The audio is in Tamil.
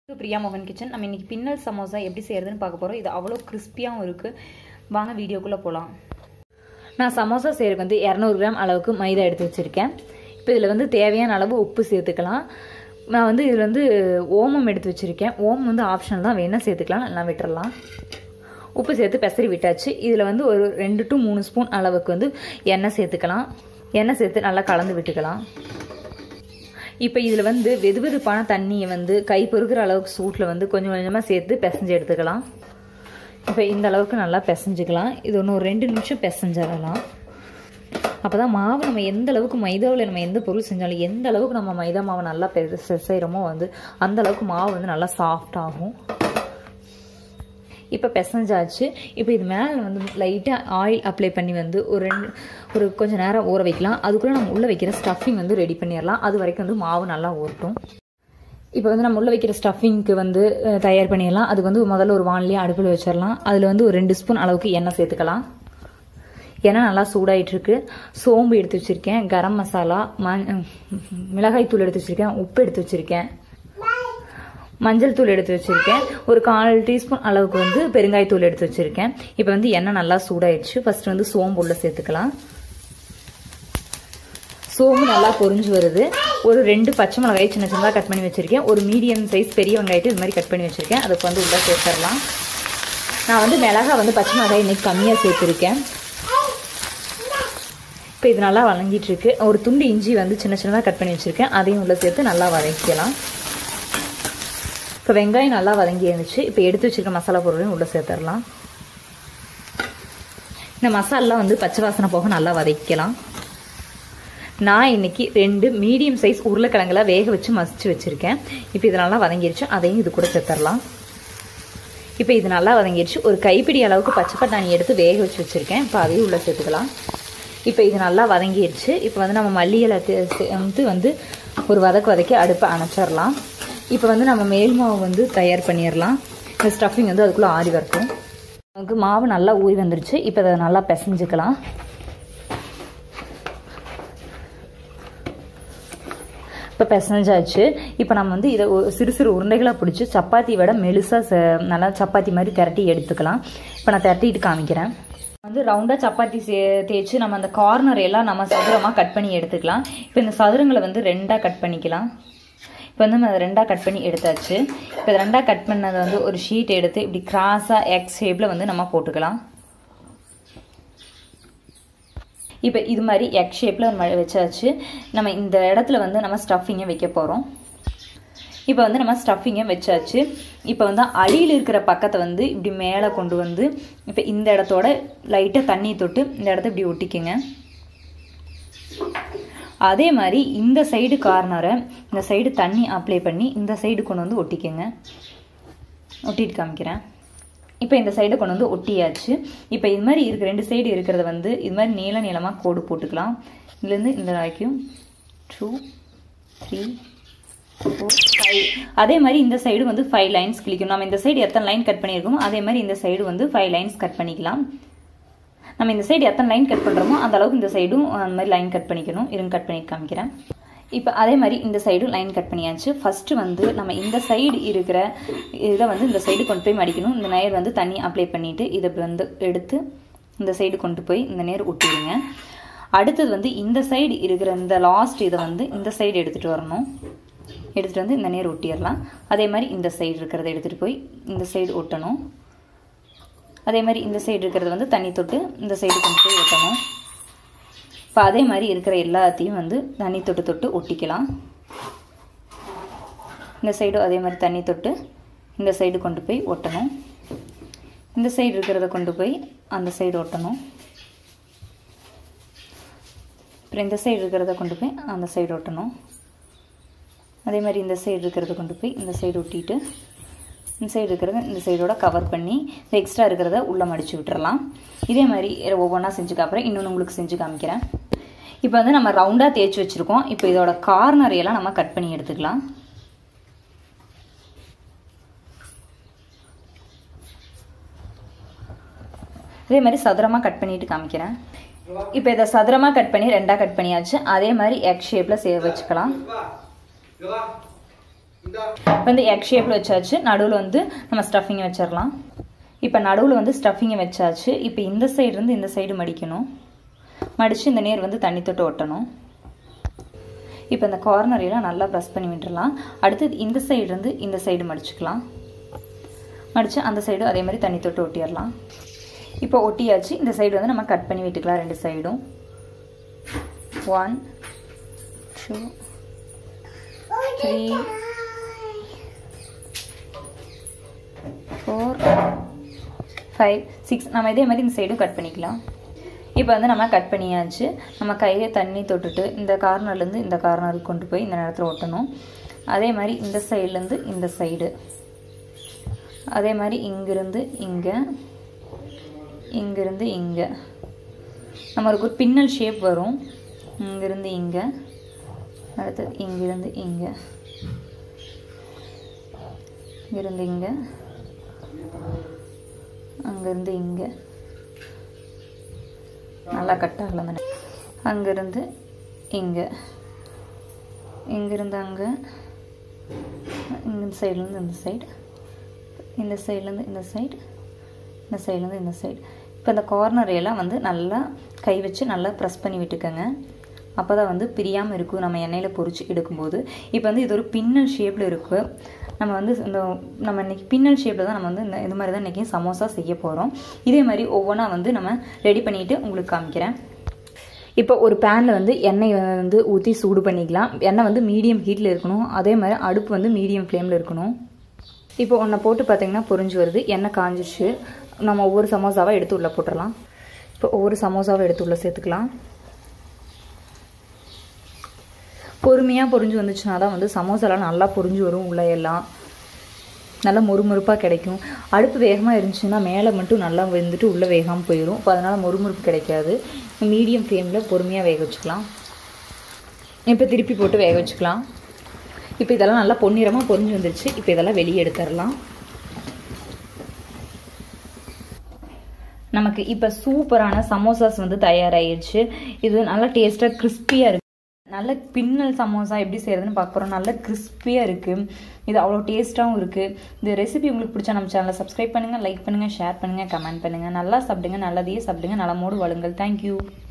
பிரியா மோகன் கிச்சன் நம்ம இன்னைக்கு பின்னல் சமோசா எப்படி செய்யறதுன்னு பார்க்க போகிறோம் இது அவ்வளோ கிறிஸ்பியாகவும் இருக்குது வாங்க வீடியோக்குள்ளே போகலாம் நான் சமோசா செய்யறதுக்கு வந்து இரநூறு கிராம் அளவுக்கு மைதா எடுத்து வச்சுருக்கேன் இப்போ இதில் வந்து தேவையான அளவு உப்பு சேர்த்துக்கலாம் நான் வந்து இதில் வந்து ஓமம் எடுத்து வச்சுருக்கேன் ஓமம் வந்து ஆப்ஷனல் தான் வேணால் சேர்த்துக்கலாம் நல்லா விட்டுறலாம் உப்பு சேர்த்து பெசரி விட்டாச்சு இதில் வந்து ஒரு ரெண்டு டு மூணு ஸ்பூன் அளவுக்கு வந்து எண்ணெய் சேர்த்துக்கலாம் எண்ணெய் சேர்த்து நல்லா கலந்து விட்டுக்கலாம் இப்போ இதில் வந்து வெது வெதுப்பான தண்ணியை வந்து கை பொறுக்கிற அளவுக்கு சூட்டில் வந்து கொஞ்சம் கொஞ்சமாக சேர்த்து பிசைஞ்சு எடுத்துக்கலாம் இப்போ இந்த அளவுக்கு நல்லா பிசைஞ்சுக்கலாம் இது ஒன்று ஒரு ரெண்டு நிமிஷம் பிசைஞ்சிடலாம் அப்போ தான் மாவு நம்ம எந்த அளவுக்கு மைதாவில் நம்ம எந்த பொருள் செஞ்சாலும் எந்த அளவுக்கு நம்ம மைதா மாவை நல்லா செய்கிறோமோ வந்து அந்த அளவுக்கு மாவு வந்து நல்லா சாஃப்ட் ஆகும் இப்போ பிசைஞ்சாச்சு இப்போ இது மேலே வந்து லைட்டாக ஆயில் அப்ளை பண்ணி வந்து ஒரு ரெண்டு ஒரு கொஞ்சம் நேரம் ஊற வைக்கலாம் அதுக்குள்ளே நம்ம உள்ளே வைக்கிற ஸ்டஃபிங் வந்து ரெடி பண்ணிடலாம் அது வரைக்கும் வந்து மாவு நல்லா ஊறட்டும் இப்போ வந்து நம்ம உள்ளே வைக்கிற ஸ்டஃபிங்க்கு வந்து தயார் பண்ணிடலாம் அதுக்கு வந்து முதல்ல ஒரு வானிலையும் அடுப்பில் வச்சிடலாம் அதில் வந்து ஒரு ரெண்டு ஸ்பூன் அளவுக்கு எண்ணெய் சேர்த்துக்கலாம் எண்ணெய் நல்லா சூடாயிட்டுருக்கு சோம்பு எடுத்து வச்சுருக்கேன் கரம் மசாலா ம மிளகாய் தூள் எடுத்து வச்சுருக்கேன் உப்பு எடுத்து வச்சுருக்கேன் மஞ்சள் தூள் எடுத்து வச்சுருக்கேன் ஒரு கால் டீஸ்பூன் அளவுக்கு வந்து பெருங்காயத்தூள் எடுத்து வச்சுருக்கேன் இப்போ வந்து எண்ணெய் நல்லா சூடாயிடுச்சு ஃபர்ஸ்ட் வந்து சோம்பு உள்ள சேர்த்துக்கலாம் சோம்பு நல்லா பொரிஞ்சு வருது ஒரு ரெண்டு பச்சை மிளகாய் சின்ன சின்னதாக கட் பண்ணி வச்சுருக்கேன் ஒரு மீடியம் சைஸ் பெரிய வெங்காயத்தை இது மாதிரி கட் பண்ணி வச்சுருக்கேன் அதுக்கு வந்து உள்ளே சேர்த்துடலாம் நான் வந்து மிளகா வந்து பச்சை மிளகாய் இன்னைக்கு கம்மியாக சேர்த்துருக்கேன் இப்போ இது நல்லா வழங்கிட்டு இருக்கு ஒரு துண்டு இஞ்சி வந்து சின்ன சின்னதாக கட் பண்ணி வச்சுருக்கேன் அதையும் உள்ளே சேர்த்து நல்லா வதக்கிக்கலாம் இப்போ வெங்காயம் நல்லா வதங்கி இருந்துச்சு இப்போ எடுத்து வச்சுருக்க மசாலா பொருளையும் உள்ளே சேர்த்துடலாம் இந்த மசாலெலாம் வந்து பச்சை வாசனை போக நல்லா வதக்கலாம் நான் இன்னைக்கு ரெண்டு மீடியம் சைஸ் உருளைக்கிழங்குல வேக வச்சு மசிச்சு வச்சுருக்கேன் இப்போ இது நல்லா வதங்கிருச்சு அதையும் இது கூட சேர்த்துடலாம் இப்போ இது நல்லா வதங்கிருச்சு ஒரு கைப்பிடி அளவுக்கு பச்சை பட்டாணி எடுத்து வேக வச்சு வச்சுருக்கேன் இப்போ அதையும் உள்ளே சேர்த்துக்கலாம் இப்போ இது நல்லா வதங்கிருச்சு இப்போ வந்து நம்ம மல்லிகளை வந்து வந்து ஒரு வதக்கு வதக்கி அடுப்பை அணைச்சிடலாம் இப்போ வந்து நம்ம மேல் மாவு வந்து தயார் பண்ணிடலாம் இந்த ஸ்டஃபிங் வந்து அதுக்குள்ளே ஆறி வரட்டும் நமக்கு மாவு நல்லா ஊறி வந்துருச்சு இப்போ அதை நல்லா பிசைஞ்சுக்கலாம் இப்போ பிசைஞ்சாச்சு இப்போ நம்ம வந்து இதை சிறு சிறு உருண்டைகளாக பிடிச்சி சப்பாத்தி விட மெலுசாக நல்லா சப்பாத்தி மாதிரி திரட்டி எடுத்துக்கலாம் இப்போ நான் திரட்டிட்டு காமிக்கிறேன் வந்து ரவுண்டாக சப்பாத்தி சே தேய்ச்சி நம்ம அந்த கார்னர் எல்லாம் நம்ம சதுரமாக கட் பண்ணி எடுத்துக்கலாம் இப்போ இந்த சதுரங்களை வந்து ரெண்டாக கட் பண்ணிக்கலாம் இப்போ வந்து நம்ம அதை ரெண்டாக கட் பண்ணி எடுத்தாச்சு இப்போ ரெண்டாக கட் பண்ணதை வந்து ஒரு ஷீட் எடுத்து இப்படி கிராஸாக எக்ஸ் ஷேப்பில் வந்து நம்ம போட்டுக்கலாம் இப்போ இது மாதிரி எக் ஷேப்பில் நம்ம வச்சாச்சு நம்ம இந்த இடத்துல வந்து நம்ம ஸ்டஃபிங்கை வைக்க போகிறோம் இப்போ வந்து நம்ம ஸ்டஃபிங்கை வச்சாச்சு இப்போ வந்து அடியில் இருக்கிற பக்கத்தை வந்து இப்படி மேலே கொண்டு வந்து இப்போ இந்த இடத்தோட லைட்டாக தண்ணி தொட்டு இந்த இடத்த இப்படி ஒட்டிக்குங்க அதே மாதிரி இந்த சைடு கார்னரை இந்த சைடு தண்ணி அப்ளை பண்ணி இந்த சைடு கொண்டு வந்து ஒட்டிக்கோங்க ஒட்டிட்டு காமிக்கிறேன் இப்போ இந்த சைடு கொண்டு வந்து ஒட்டியாச்சு இப்போ இது மாதிரி இருக்கிற ரெண்டு சைடு இருக்கிறத வந்து இது மாதிரி நீள நீளமாக கோடு போட்டுக்கலாம் இதுலேருந்து இந்த வரைக்கும் டூ த்ரீ ஃபோர் ஃபைவ் அதே மாதிரி இந்த சைடு வந்து ஃபைவ் லைன்ஸ் கிளிக்கும் நம்ம இந்த சைடு எத்தனை லைன் கட் பண்ணியிருக்கோமோ அதே மாதிரி இந்த சைடு வந்து ஃபைவ் லைன்ஸ் கட் பண்ணிக்கலாம் நம்ம இந்த சைடு எத்தனை லைன் கட் பண்ணுறோமோ அந்த அளவுக்கு இந்த சைடும் அந்த மாதிரி லைன் கட் பண்ணிக்கணும் இருங்க கட் பண்ணி காமிக்கிறேன் இப்போ அதே மாதிரி இந்த சைடும் லைன் கட் பண்ணியாச்சு ஃபஸ்ட்டு வந்து நம்ம இந்த சைடு இருக்கிற இதை வந்து இந்த சைடு கொண்டு போய் மடிக்கணும் இந்த நேர் வந்து தண்ணி அப்ளை பண்ணிவிட்டு இதை வந்து எடுத்து இந்த சைடு கொண்டு போய் இந்த நேர் ஒட்டிடுங்க அடுத்தது வந்து இந்த சைடு இருக்கிற இந்த லாஸ்ட் இதை வந்து இந்த சைடு எடுத்துகிட்டு வரணும் எடுத்துகிட்டு வந்து இந்த நேர் ஒட்டிடலாம் அதே மாதிரி இந்த சைடு இருக்கிறத எடுத்துகிட்டு போய் இந்த சைடு ஒட்டணும் அதே மாதிரி இந்த சைடு இருக்கிறது வந்து தண்ணி தொட்டு இந்த சைடு கொண்டு போய் ஒட்டணும் இப்போ அதே மாதிரி இருக்கிற எல்லாத்தையும் வந்து தண்ணி தொட்டு தொட்டு ஒட்டிக்கலாம் இந்த சைடும் அதே மாதிரி தண்ணி தொட்டு இந்த சைடு கொண்டு போய் ஒட்டணும் இந்த சைடு இருக்கிறத கொண்டு போய் அந்த சைடு ஒட்டணும் அப்புறம் இந்த சைடு இருக்கிறத கொண்டு போய் அந்த சைடு ஒட்டணும் அதே மாதிரி இந்த சைடு இருக்கிறத கொண்டு போய் இந்த சைடு ஒட்டிட்டு இந்த சைடு இருக்கிறத இந்த சைடோட கவர் பண்ணி இந்த எக்ஸ்ட்ரா இருக்கிறத உள்ளே மடித்து விட்டுறலாம் இதே மாதிரி ஒவ்வொன்றா செஞ்சு காப்புறேன் இன்னொன்று உங்களுக்கு செஞ்சு காமிக்கிறேன் இப்போ வந்து நம்ம ரவுண்டாக தேய்ச்சி வச்சுருக்கோம் இப்போ இதோட கார்னர் எல்லாம் நம்ம கட் பண்ணி எடுத்துக்கலாம் இதே மாதிரி சதுரமாக கட் பண்ணிட்டு காமிக்கிறேன் இப்போ இதை சதுரமாக கட் பண்ணி ரெண்டாக கட் பண்ணியாச்சு அதே மாதிரி எக் ஷேப்பில் சே வச்சுக்கலாம் வந்து எக் ஷேப்பில் வச்சாச்சு நடுவில் வந்து நம்ம ஸ்டஃபிங்கை வச்சிடலாம் இப்போ நடுவில் வந்து ஸ்டஃபிங்கை வச்சாச்சு இப்போ இந்த சைடு இருந்து இந்த சைடு மடிக்கணும் மடித்து இந்த நேர் வந்து தண்ணி தொட்டு ஒட்டணும் இப்போ இந்த கார்னரையெல்லாம் நல்லா ப்ரெஸ் பண்ணி விட்டுறலாம் அடுத்து இந்த சைடு இருந்து இந்த சைடு மடிச்சுக்கலாம் மடித்து அந்த சைடு அதே மாதிரி தண்ணி தொட்டு ஒட்டிடலாம் இப்போ ஒட்டியாச்சு இந்த சைடு வந்து நம்ம கட் பண்ணி விட்டுக்கலாம் ரெண்டு சைடும் one two three four five six நம்ம இதே மாதிரி இந்த சைடும் கட் பண்ணிக்கலாம் இப்போ வந்து நம்ம கட் பண்ணியாச்சு நம்ம கையை தண்ணி தொட்டுட்டு இந்த கார்னர்லேருந்து இந்த கார்னருக்கு கொண்டு போய் இந்த நேரத்தில் ஒட்டணும் அதே மாதிரி இந்த சைட்லேருந்து இந்த சைடு அதே மாதிரி இங்கிருந்து இங்கே இங்கிருந்து இங்கே நம்மளுக்கு ஒரு பின்னல் ஷேப் வரும் இங்கிருந்து இங்கே அடுத்து இங்கிருந்து இங்கே இங்கிருந்து இங்கே அங்கேருந்து இங்கே நல்லா கட் ஆகலாம் அங்கேருந்து இங்கே இங்கேருந்து அங்கே இந்த சைட்லேருந்து இந்த சைடு இந்த சைட்லேருந்து இந்த சைடு இந்த சைட்லேருந்து இந்த சைடு இப்போ இந்த கார்னர் எல்லாம் வந்து நல்லா கை வச்சு நல்லா ப்ரெஸ் பண்ணி விட்டுக்கோங்க அப்போ தான் வந்து பிரியாமல் இருக்கும் நம்ம எண்ணெயில் பொரிச்சு எடுக்கும்போது இப்போ வந்து இது ஒரு பின்னல் ஷேப்பில் இருக்குது நம்ம வந்து இந்த நம்ம இன்றைக்கி பின்னல் ஷேப்பில் தான் நம்ம வந்து இந்த இது மாதிரி தான் இன்றைக்கி சமோசா செய்ய போகிறோம் இதே மாதிரி ஒவ்வொன்றா வந்து நம்ம ரெடி பண்ணிவிட்டு உங்களுக்கு காமிக்கிறேன் இப்போ ஒரு பேனில் வந்து எண்ணெய் வந்து ஊற்றி சூடு பண்ணிக்கலாம் எண்ணெய் வந்து மீடியம் ஹீட்டில் இருக்கணும் அதே மாதிரி அடுப்பு வந்து மீடியம் ஃப்ளேமில் இருக்கணும் இப்போ ஒன்றை போட்டு பார்த்தீங்கன்னா பொரிஞ்சு வருது எண்ணெய் காஞ்சிச்சு நம்ம ஒவ்வொரு சமோசாவாக எடுத்து உள்ளே போட்டுடலாம் இப்போ ஒவ்வொரு சமோசாவை எடுத்து உள்ளே சேர்த்துக்கலாம் பொறுமையாக பொரிஞ்சு வந்துச்சுன்னா தான் வந்து சமோசாலாம் நல்லா பொரிஞ்சு வரும் உள்ளே எல்லாம் நல்லா மொறுமொறுப்பாக கிடைக்கும் அடுப்பு வேகமாக இருந்துச்சுன்னா மேலே மட்டும் நல்லா வெந்துட்டு உள்ளே வேகாமல் போயிடும் இப்போ அதனால் மொறுமொறுப்பு கிடைக்காது மீடியம் ஃப்ளேமில் பொறுமையாக வேக வச்சுக்கலாம் இப்போ திருப்பி போட்டு வேக வச்சுக்கலாம் இப்போ இதெல்லாம் நல்லா பொன்னிறமாக பொரிஞ்சு வந்துருச்சு இப்போ இதெல்லாம் வெளியே எடுத்துடலாம் நமக்கு இப்போ சூப்பரான சமோசாஸ் வந்து தயாராகிடுச்சு இது நல்லா டேஸ்ட்டாக கிறிஸ்பியாக இருக்குது நல்ல பின்னல் சமோசா எப்படி செய்யறதுன்னு பார்க்க போகிறோம் நல்ல கிறிஸ்பியாக இருக்குது இது அவ்வளோ டேஸ்ட்டாகவும் இருக்குது இந்த ரெசிபி உங்களுக்கு பிடிச்சா நம்ம சேனலை சப்ஸ்கிரைப் பண்ணுங்கள் லைக் பண்ணுங்கள் ஷேர் பண்ணுங்கள் கமெண்ட் பண்ணுங்கள் நல்லா சாப்பிடுங்க நல்லதையே சாப்பிடுங்க நலமோடு வாழுங்கள் தேங்க்யூ